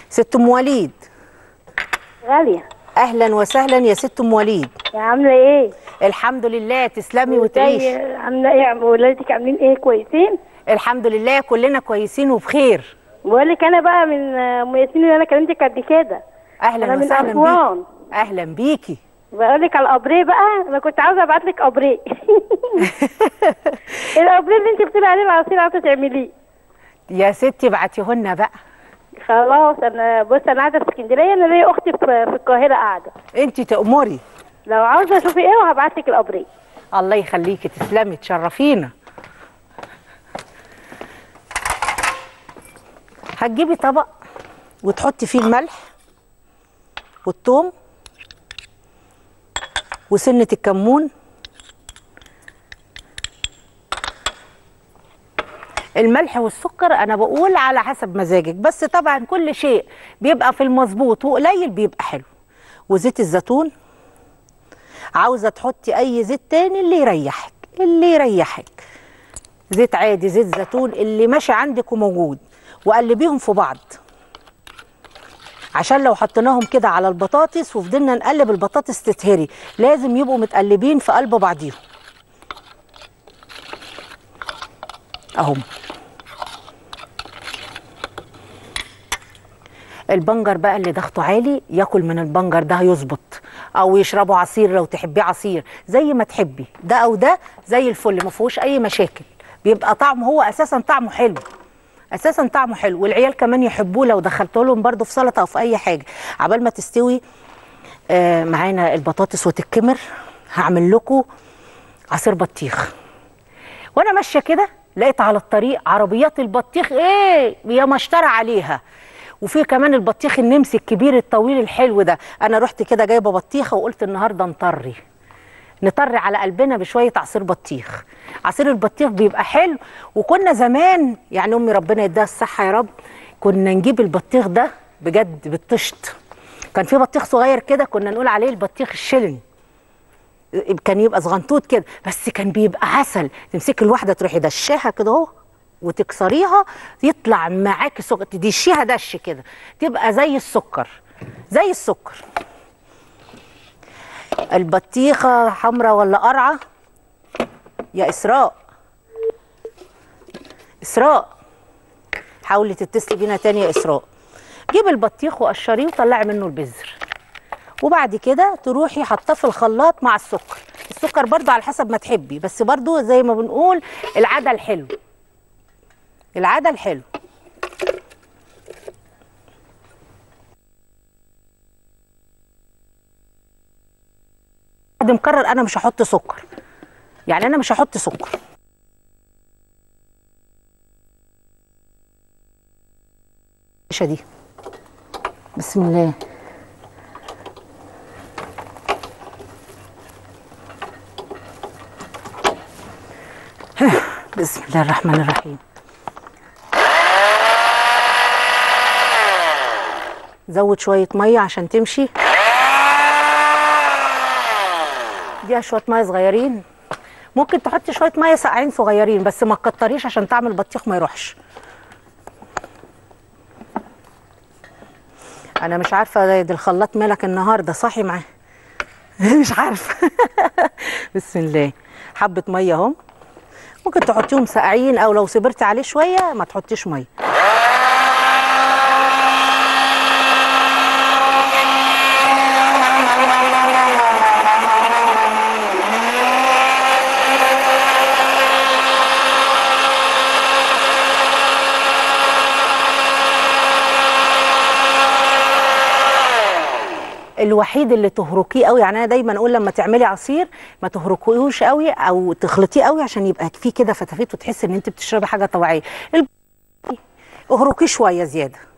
ست ام وليد غالية اهلا وسهلا يا ست ام وليد يا عاملة ايه؟ الحمد لله تسلمي وتعيشي ازاي- عاملة ايه عم- ولادك عاملين ايه كويسين؟ الحمد لله كلنا كويسين وبخير بقول لك انا بقى من آه، ام ياسمين اللي انا كلمتك قد كده اهلا أنا من وسهلا أسوان. بيكي اهلا بيكي بقول لك على الابريه بقى انا كنت عاوزه ابعت لك ابريه الابريه اللي انت بتقولي عليه العصير عاوزه تعمليه يا ستي ابعتيهن بقى خلاص انا بص انا قاعده في اسكندريه انا ليا اختي في في القاهره قاعده انت تأمري لو عاوزه اشوفي ايه وهبعت لك الابريه الله يخليكي تسلمي تشرفينا هتجيبي طبق وتحطي فيه الملح والثوم وسنة الكمون الملح والسكر انا بقول على حسب مزاجك بس طبعا كل شيء بيبقى في المظبوط وقليل بيبقى حلو وزيت الزيتون عاوزه تحطي اي زيت تاني اللي يريحك اللي يريحك زيت عادي زيت زيتون اللي ماشي عندك وموجود وقلبيهم في بعض عشان لو حطيناهم كده على البطاطس وفضلنا نقلب البطاطس تتهري لازم يبقوا متقلبين في قلب بعضيهم اهم البنجر بقى اللي ضغطه عالي ياكل من البنجر ده هيظبط او يشربوا عصير لو تحبيه عصير زي ما تحبي ده او ده زي الفل ما فيهوش اي مشاكل بيبقى طعمه هو اساسا طعمه حلو اساسا طعمه حلو والعيال كمان يحبوه لو دخلت لهم برده في سلطه او في اي حاجه عبال ما تستوي آه معانا البطاطس وتتكمر هعمل لكم عصير بطيخ وانا ماشيه كده لقيت على الطريق عربيات البطيخ ايه يا مشترى عليها وفي كمان البطيخ النمسي الكبير الطويل الحلو ده انا رحت كده جايبه بطيخه وقلت النهارده نطري نطري على قلبنا بشويه عصير بطيخ عصير البطيخ بيبقى حلو وكنا زمان يعني امي ربنا يديها الصحه يا رب كنا نجيب البطيخ ده بجد بالطشت كان في بطيخ صغير كده كنا نقول عليه البطيخ الشلن كان يبقى صغنطوط كده بس كان بيبقى عسل تمسكي الواحده تروحي دشاها كده اهو وتكسريها يطلع معاكي سكر تدشيها دش كده تبقى زي السكر زي السكر البطيخه حمراء ولا قرعه يا اسراء اسراء حاولي تتصلي بينا تاني يا اسراء جيب البطيخ وقشريه وطلعي منه البذر وبعد كده تروحي حاطاه في الخلاط مع السكر السكر برضو على حسب ما تحبي بس برضو زي ما بنقول العدل حلو العدل حلو حد مقرر انا مش هحط سكر يعني انا مش هحط سكر دي بسم الله بسم الله الرحمن الرحيم زود شوية مية عشان تمشي دي شوية مية صغيرين ممكن تحطي شوية مية ساقعين صغيرين بس ما تكتريش عشان طعم البطيخ ما يروحش انا مش عارفة ده الخلاط مالك النهاردة صاحي معاه مش عارفة بسم الله حبة مية اهم ممكن تحطيهم ساقعين او لو صبرتي عليه شويه ما تحطيش ميه الوحيد اللي تهركيه قوي يعني انا دايما اقول لما تعملي عصير ما تهركيهوش قوي او تخلطيه قوي عشان يبقى فيه كده فتافيت وتحسي ان انت بتشربي حاجه طبيعيه الب- اهركيه شويه زياده